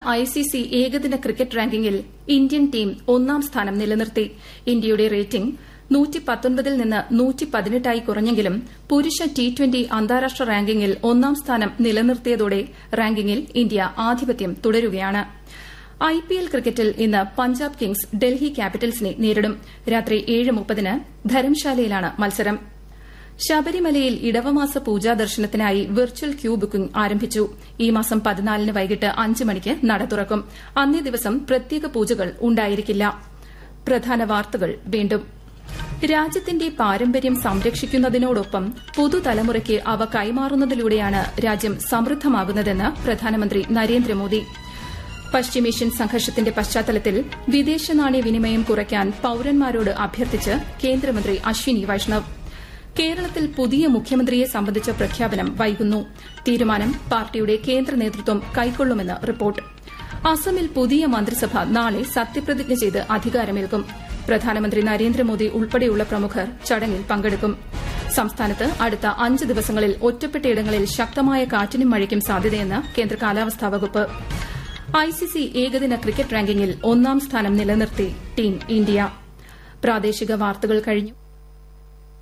ICC ഏകദിന cricket റാങ്കിങ്ങിൽ Indian team ഒന്നാം സ്ഥാനം നിലനിർത്തി ഇന്ത്യയുടെ റേറ്റിംഗ് ൽ നിന്ന് ആയി കുറഞ്ഞെങ്കിലും പുരുഷ ടി ട്വന്റി അന്താരാഷ്ട്ര റാങ്കിങ്ങിൽ ഒന്നാം സ്ഥാനം നിലനിർത്തിയതോടെ റാങ്കിങ്ങിൽ ഇന്ത്യ ആധിപത്യം തുടരുകയാണ് ഐപിഎൽ ക്രിക്കറ്റിൽ ഇന്ന് പഞ്ചാബ് കിങ്സ് ഡൽഹി ക്യാപിറ്റൽസിനെ നേരിടും രാത്രി ഏഴ് മുപ്പതിന് ധരംശാലയിലാണ് മത്സരം ശബരിമലയിൽ ഇടവമാസ പൂജാ ദർശനത്തിനായി വെർച്വൽ ക്യൂ ബുക്കിംഗ് ആരംഭിച്ചു ഈ മാസം പതിനാലിന് വൈകിട്ട് അഞ്ച് മണിക്ക് നട തുറക്കും അന്നേ ദിവസം പ്രത്യേക പൂജകൾ ഉണ്ടായിരിക്കില്ല പ്രധാന വാർത്തകൾ വീണ്ടും രാജ്യത്തിന്റെ പാരമ്പര്യം സംരക്ഷിക്കുന്നതിനോടൊപ്പം പുതുതലമുറയ്ക്ക് അവ കൈമാറുന്നതിലൂടെയാണ് രാജ്യം സമൃദ്ധമാകുന്നതെന്ന് പ്രധാനമന്ത്രി നരേന്ദ്രമോദി പശ്ചിമേഷ്യൻ സംഘർഷത്തിന്റെ പശ്ചാത്തലത്തിൽ വിദേശ നാണയ വിനിമയം കുറയ്ക്കാൻ പൌരന്മാരോട് അഭ്യർത്ഥിച്ച് കേന്ദ്രമന്ത്രി അശ്വിനി വൈഷ്ണവ് കേരളത്തിൽ പുതിയ മുഖ്യമന്ത്രിയെ സംബന്ധിച്ച പ്രഖ്യാപനം വൈകുന്നു തീരുമാനം പാർട്ടിയുടെ കേന്ദ്ര നേതൃത്വം കൈക്കൊള്ളുമെന്ന് റിപ്പോർട്ട് അസമിൽ പുതിയ മന്ത്രിസഭ നാളെ സത്യപ്രതിജ്ഞ ചെയ്ത് അധികാരമേൽക്കും പ്രധാനമന്ത്രി നരേന്ദ്രമോദി ഉൾപ്പെടെയുള്ള പ്രമുഖർ ചടങ്ങിൽ പങ്കെടുക്കും സംസ്ഥാനത്ത് അടുത്ത അഞ്ച് ദിവസങ്ങളിൽ ഒറ്റപ്പെട്ടയിടങ്ങളിൽ ശക്തമായ കാറ്റിനും മഴയ്ക്കും സാധ്യതയെന്ന് കേന്ദ്ര കാലാവസ്ഥാ വകുപ്പ് ഐസിസി ഏകദിന ക്രിക്കറ്റ് റാങ്കിങ്ങിൽ ഒന്നാം സ്ഥാനം നിലനിർത്തി ടീം ഇന്ത്യ പ്രാദേശിക വാർത്തകൾ കഴിഞ്ഞു